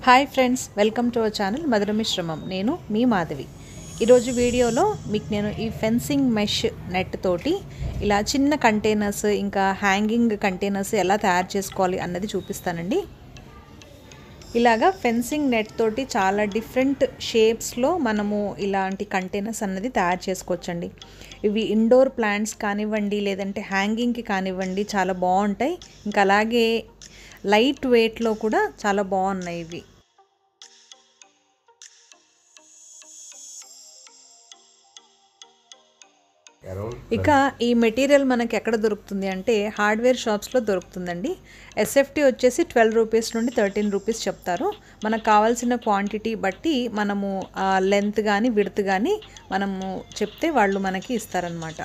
hi friends welcome to our channel Madhura Mishramam నేను మీ మాధవి ఈరోజు వీడియోలో మీకు నేను ఈ ఫెన్సింగ్ మెష్ నెట్ తోటి ఇలా చిన్న కంటైనర్స్ ఇంకా హ్యాంగింగ్ కంటైనర్స్ ఎలా తయారు చేసుకోవాలి అన్నది చూపిస్తానండి ఇలాగా ఫెన్సింగ్ నెట్ తోటి చాలా డిఫరెంట్ షేప్స్లో మనము ఇలాంటి కంటైనర్స్ అన్నది తయారు చేసుకోవచ్చండి ఇవి ఇండోర్ ప్లాంట్స్ కానివ్వండి లేదంటే హ్యాంగింగ్కి కానివ్వండి చాలా బాగుంటాయి ఇంకా అలాగే లైట్ వెయిట్లో కూడా చాలా బాగున్నాయి ఇవి ఇక ఈ మెటీరియల్ మనకి ఎక్కడ దొరుకుతుంది అంటే హార్డ్వేర్ షాప్స్లో దొరుకుతుందండి ఎస్ఎఫ్టీ వచ్చేసి ట్వెల్వ్ రూపీస్ నుండి థర్టీన్ రూపీస్ చెప్తారు మనకు కావాల్సిన క్వాంటిటీ బట్టి మనము లెంత్ కానీ విడత్ కానీ మనము చెప్తే వాళ్ళు మనకి ఇస్తారనమాట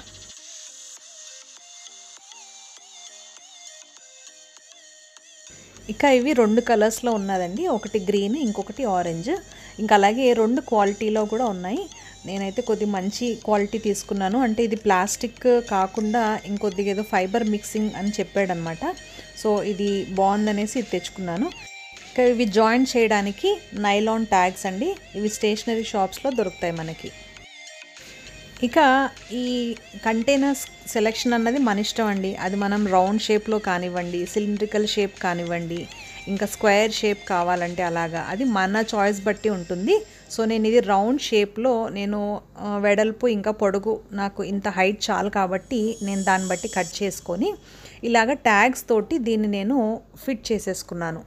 ఇక ఇవి రెండు కలర్స్లో ఉన్నదండి ఒకటి గ్రీన్ ఇంకొకటి ఆరెంజ్ ఇంకా అలాగే రెండు క్వాలిటీలో కూడా ఉన్నాయి నేనైతే కొద్ది మంచి క్వాలిటీ తీసుకున్నాను అంటే ఇది ప్లాస్టిక్ కాకుండా ఇంకొద్దిగా ఏదో ఫైబర్ మిక్సింగ్ అని చెప్పాడనమాట సో ఇది బాగుందనేసి ఇది తెచ్చుకున్నాను ఇంకా ఇవి జాయిన్ చేయడానికి నైలాన్ ట్యాగ్స్ అండి ఇవి స్టేషనరీ షాప్స్లో దొరుకుతాయి మనకి ఇక ఈ కంటైనర్స్ సెలెక్షన్ అన్నది మన ఇష్టం అండి అది మనం రౌండ్ షేప్లో కానివ్వండి సిలిండ్రికల్ షేప్ కానివ్వండి ఇంకా స్క్వేర్ షేప్ కావాలంటే అలాగా అది మన చాయిస్ బట్టి ఉంటుంది సో నేను ఇది రౌండ్ షేప్లో నేను వెడల్పు ఇంకా పొడుగు నాకు ఇంత హైట్ చాలు కాబట్టి నేను దాన్ని బట్టి కట్ చేసుకొని ఇలాగ ట్యాగ్స్ తోటి దీన్ని నేను ఫిట్ చేసేసుకున్నాను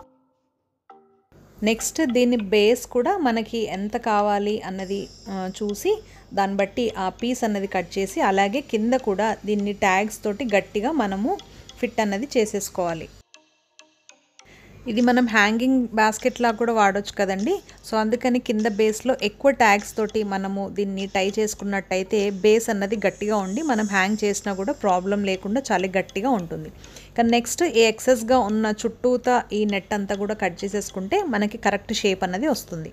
నెక్స్ట్ దీని బేస్ కూడా మనకి ఎంత కావాలి అన్నది చూసి దాన్ని బట్టి ఆ పీస్ అన్నది కట్ చేసి అలాగే కింద కూడా దీన్ని ట్యాగ్స్ తోటి గట్టిగా మనము ఫిట్ అన్నది చేసేసుకోవాలి ఇది మనం హ్యాంగింగ్ బాస్కెట్ లాగా కూడా వాడొచ్చు కదండి సో అందుకని కింద బేస్లో ఎక్కువ ట్యాగ్స్ తోటి మనము దీన్ని టై చేసుకున్నట్టయితే బేస్ అన్నది గట్టిగా ఉండి మనం హ్యాంగ్ చేసినా కూడా ప్రాబ్లం లేకుండా చాలా గట్టిగా ఉంటుంది కానీ నెక్స్ట్ ఈ ఎక్సెస్గా ఉన్న చుట్టూత ఈ నెట్ అంతా కూడా కట్ చేసేసుకుంటే మనకి కరెక్ట్ షేప్ అన్నది వస్తుంది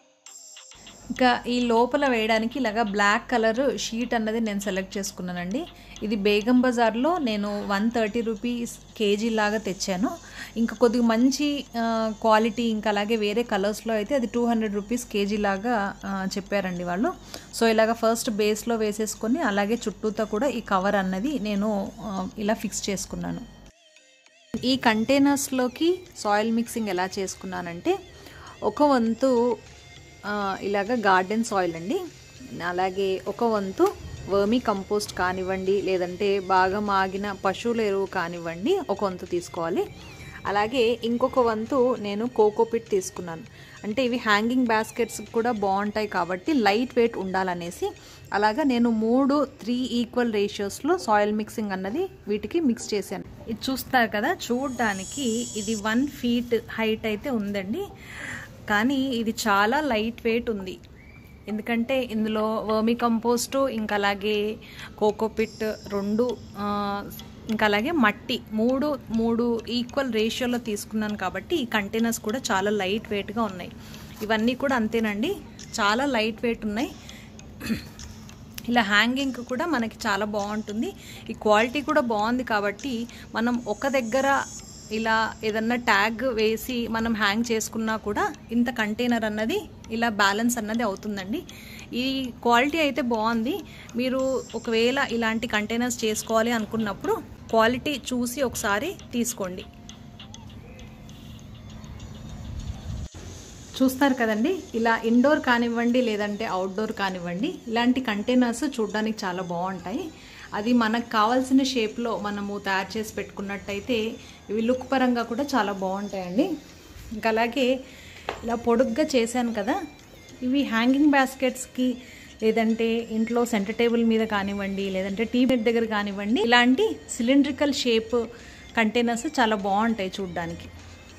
ఇంకా ఈ లోపల వేయడానికి ఇలాగా బ్లాక్ కలర్ షీట్ అన్నది నేను సెలెక్ట్ చేసుకున్నానండి ఇది బేగం బజార్లో నేను వన్ థర్టీ రూపీస్ కేజీ లాగా తెచ్చాను ఇంకా కొద్దిగా మంచి క్వాలిటీ ఇంకా అలాగే వేరే కలర్స్లో అయితే అది టూ హండ్రెడ్ రూపీస్ కేజీ లాగా చెప్పారండి వాళ్ళు సో ఇలాగ ఫస్ట్ బేస్లో వేసేసుకొని అలాగే చుట్టూతో కూడా ఈ కవర్ అన్నది నేను ఇలా ఫిక్స్ చేసుకున్నాను ఈ కంటైనర్స్లోకి సాయిల్ మిక్సింగ్ ఎలా చేసుకున్నానంటే ఒక వంతు ఇలాగ గార్డెన్ సాయిల్ అండి అలాగే ఒక వంతు వర్మీ కంపోస్ట్ కానివ్వండి లేదంటే బాగా మాగిన పశువుల ఎరువు కానివ్వండి ఒక వంతు తీసుకోవాలి అలాగే ఇంకొక వంతు నేను కోకోపిట్ తీసుకున్నాను అంటే ఇవి హ్యాంగింగ్ బాస్కెట్స్ కూడా బాగుంటాయి కాబట్టి లైట్ వెయిట్ ఉండాలనేసి అలాగా నేను మూడు త్రీ ఈక్వల్ రేషియోస్లో సాయిల్ మిక్సింగ్ అన్నది వీటికి మిక్స్ చేశాను ఇది చూస్తారు కదా చూడడానికి ఇది వన్ ఫీట్ హైట్ అయితే ఉందండి కానీ ఇది చాలా లైట్ వెయిట్ ఉంది ఎందుకంటే ఇందులో వర్మి కంపోస్టు ఇంకా అలాగే కోకోపిట్ రెండు ఇంకా అలాగే మట్టి మూడు మూడు ఈక్వల్ రేషియోలో తీసుకున్నాను కాబట్టి ఈ కంటైనర్స్ కూడా చాలా లైట్ వెయిట్గా ఉన్నాయి ఇవన్నీ కూడా అంతేనండి చాలా లైట్ వెయిట్ ఉన్నాయి ఇలా హ్యాంగింగ్ కూడా మనకి చాలా బాగుంటుంది ఈ క్వాలిటీ కూడా బాగుంది కాబట్టి మనం ఒక దగ్గర ఇలా ఏదన్నా ట్యాగ్ వేసి మనం హ్యాంగ్ చేసుకున్నా కూడా ఇంత కంటైనర్ అన్నది ఇలా బ్యాలెన్స్ అన్నది అవుతుందండి ఈ క్వాలిటీ అయితే బాగుంది మీరు ఒకవేళ ఇలాంటి కంటైనర్స్ చేసుకోవాలి అనుకున్నప్పుడు క్వాలిటీ చూసి ఒకసారి తీసుకోండి చూస్తారు కదండి ఇలా ఇండోర్ కానివ్వండి లేదంటే అవుట్డోర్ కానివ్వండి ఇలాంటి కంటైనర్స్ చూడడానికి చాలా బాగుంటాయి అది మనకు కావాల్సిన షేప్లో మనము తయారు చేసి పెట్టుకున్నట్టయితే ఇవి లుక్ పరంగా కూడా చాలా బాగుంటాయండి ఇంకా అలాగే ఇలా పొడుగ్గా చేశాను కదా ఇవి హ్యాంగింగ్ బాస్కెట్స్కి లేదంటే ఇంట్లో సెంటర్ టేబుల్ మీద కానివ్వండి లేదంటే టీ బెడ్ దగ్గర కానివ్వండి ఇలాంటి సిలిండ్రికల్ షేప్ కంటైనర్స్ చాలా బాగుంటాయి చూడడానికి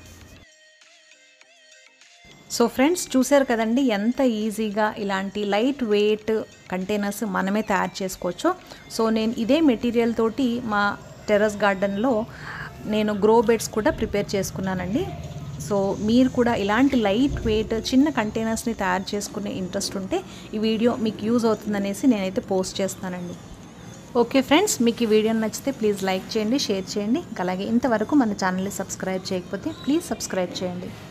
సో ఫ్రెండ్స్ చూసారు కదండి ఎంత ఈజీగా ఇలాంటి లైట్ వెయిట్ కంటైనర్స్ మనమే తయారు చేసుకోవచ్చు సో నేను ఇదే మెటీరియల్ తోటి మా టెర్రస్ గార్డెన్లో నేను గ్రో బెడ్స్ కూడా ప్రిపేర్ చేసుకున్నానండి సో మీరు కూడా ఇలాంటి లైట్ వెయిట్ చిన్న కంటైనర్స్ని తయారు చేసుకునే ఇంట్రెస్ట్ ఉంటే ఈ వీడియో మీకు యూజ్ అవుతుందనేసి నేనైతే పోస్ట్ చేస్తానండి ఓకే ఫ్రెండ్స్ మీకు ఈ వీడియో నచ్చితే ప్లీజ్ లైక్ చేయండి షేర్ చేయండి అలాగే ఇంతవరకు మన ఛానల్ని సబ్స్క్రైబ్ చేయకపోతే ప్లీజ్ సబ్స్క్రైబ్ చేయండి